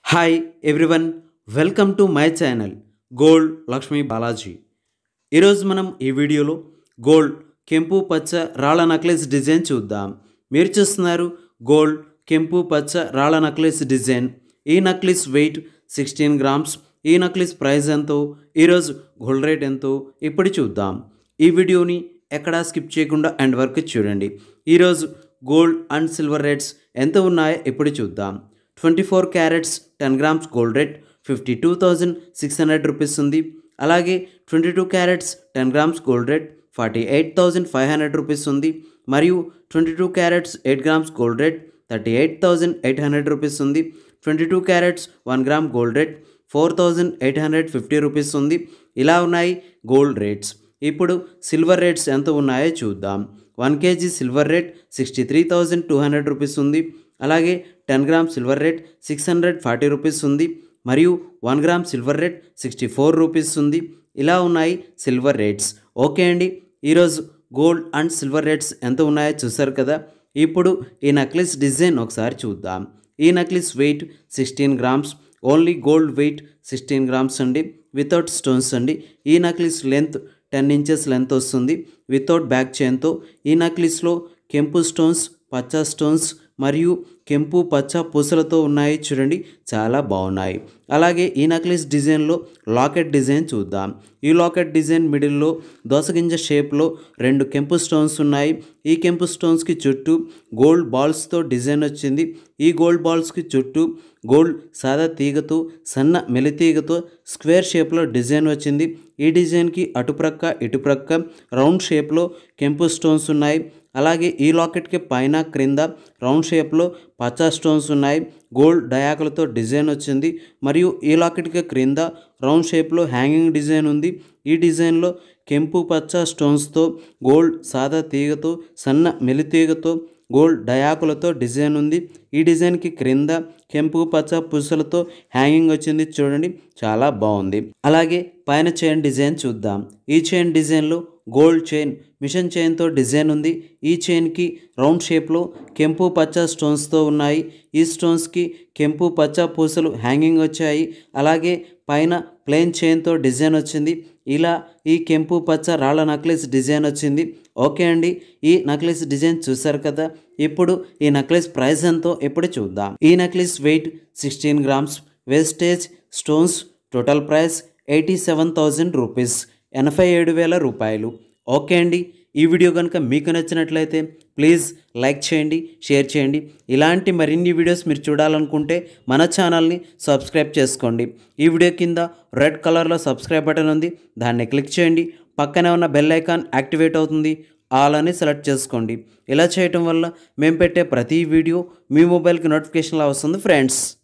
hi everyone welcome to my channel gold Lakshmi Balaji ఈరోజు మనం ఈ వీడియోలో గోల్డ్ కెంపు పచ్చ రాళ్ళ నక్లెస్ డిజైన్ చూద్దాం మీరు చూస్తున్నారు గోల్డ్ కెంపు పచ్చ రాళ్ళ నక్లెస్ డిజైన్ ఈ నక్లెస్ వెయిట్ సిక్స్టీన్ గ్రామ్స్ ఈ నక్లెస్ ప్రైస్ ఎంతో ఈరోజు గోల్డ్ రేట్ ఎంతో ఇప్పుడు చూద్దాం ఈ వీడియోని ఎక్కడా స్కిప్ చేయకుండా ఎండ్ వరకు చూడండి ఈరోజు గోల్డ్ అండ్ సిల్వర్ రేట్స్ ఎంత ఉన్నాయో ఇప్పుడు చూద్దాం twenty four carats ten grams gold rate fifty two thousand six hundred rupees ఉంది అలాగే twenty two carats ten grams gold rate forty eight thousand five hundred rupees ఉంది మరియు twenty two carats eight grams gold rate thirty eight thousand eight hundred rupees ఉంది twenty two carats one gram gold rate four thousand eight hundred fifty rupees ఉంది ఇలా ఉన్నాయి gold rates ఇప్పుడు silver rates ఎంత ఉన్నాయో చూద్దాం one KG silver rate sixty three thousand two hundred rupees ఉంది అలాగే ten gram silver rate six hundred forty rupees ఉంది మరియు one gram silver rate sixty four rupees ఉంది ఇలా ఉన్నాయి సిల్వర్ రేట్స్ ఓకే అండి ఈరోజు గోల్డ్ అండ్ సిల్వర్ రేట్స్ ఎంత ఉన్నాయో చూసారు కదా ఇప్పుడు ఈ నక్లెస్ డిజైన్ ఒకసారి చూద్దాం ఈ necklace weight sixteen grams only gold weight sixteen grams అండి వితౌట్ స్టోన్స్ అండి ఈ necklace length ten inches length వస్తుంది వితౌట్ బ్యాక్ చైన్తో ఈ నక్లెస్లో కెంపు స్టోన్స్ పచ్చ స్టోన్స్ మరియు కెంపు పచ్చ పూసలతో ఉన్నాయి చూడండి చాలా బాగున్నాయి అలాగే ఈ నక్లెస్ డిజైన్లో లాకెట్ డిజైన్ చూద్దాం ఈ లాకెట్ డిజైన్ మిడిల్లో దోసగింజ షేప్లో రెండు కెంపు స్టోన్స్ ఉన్నాయి ఈ కెంపు స్టోన్స్కి చుట్టూ గోల్డ్ బాల్స్తో డిజైన్ వచ్చింది ఈ గోల్డ్ బాల్స్కి చుట్టూ గోల్డ్ సాదా తీగతో సన్న మెలితీగతో స్క్వేర్ షేప్లో డిజైన్ వచ్చింది ఈ డిజైన్కి అటుప్రక్క ఇటుప్రక్క రౌండ్ షేప్లో కెంపు స్టోన్స్ ఉన్నాయి అలాగే ఈ లాకెట్కి పైన క్రింద రౌండ్ షేప్లో పచ్చ స్టోన్స్ ఉన్నాయి గోల్డ్ డయాకులతో డిజైన్ వచ్చింది మరియు ఈ లాకెట్కి క్రింద రౌండ్ షేప్లో హ్యాంగింగ్ డిజైన్ ఉంది ఈ డిజైన్లో కెంపు పచ్చ స్టోన్స్తో గోల్డ్ సాదా తీగతో సన్న మెలితీగతో గోల్డ్ డయాకులతో డిజైన్ ఉంది ఈ డిజైన్కి క్రింద కెంపు పచ్చ పుసలతో హ్యాంగింగ్ వచ్చింది చూడండి చాలా బాగుంది అలాగే పైన చైన్ డిజైన్ చూద్దాం ఈ చైన్ డిజైన్లో గోల్డ్ చైన్ మిషన్ చైన్తో డిజైన్ ఉంది ఈ చైన్కి రౌండ్ షేప్లో కెంపు పచ్చ స్టోన్స్తో ఉన్నాయి ఈ స్టోన్స్కి కెంపు పచ్చ పూసలు హ్యాంగింగ్ వచ్చాయి అలాగే పైన ప్లెయిన్ చైన్తో డిజైన్ వచ్చింది ఇలా ఈ కెంపు పచ్చ రాళ్ళ నక్లెస్ డిజైన్ వచ్చింది ఓకే అండి ఈ నక్లెస్ డిజైన్ చూసారు కదా ఇప్పుడు ఈ నక్లెస్ ప్రైస్ ఎంతో ఎప్పుడు చూద్దాం ఈ necklace weight sixteen grams wastage stones total price eighty seven thousand rupees ఎనభై ఏడు వేల రూపాయలు ఓకే అండి ఈ వీడియో కనుక మీకు నచ్చినట్లయితే ప్లీజ్ లైక్ చేయండి షేర్ చేయండి ఇలాంటి మరిన్ని వీడియోస్ మీరు చూడాలనుకుంటే మన ఛానల్ని సబ్స్క్రైబ్ చేసుకోండి ఈ వీడియో కింద రెడ్ కలర్లో సబ్స్క్రైబ్ బటన్ ఉంది దాన్ని క్లిక్ చేయండి పక్కనే ఉన్న బెల్ ఐకాన్ యాక్టివేట్ అవుతుంది ఆల్ అని సెలెక్ట్ చేసుకోండి ఇలా చేయటం వల్ల మేము పెట్టే ప్రతి వీడియో మీ మొబైల్కి నోటిఫికేషన్లా వస్తుంది ఫ్రెండ్స్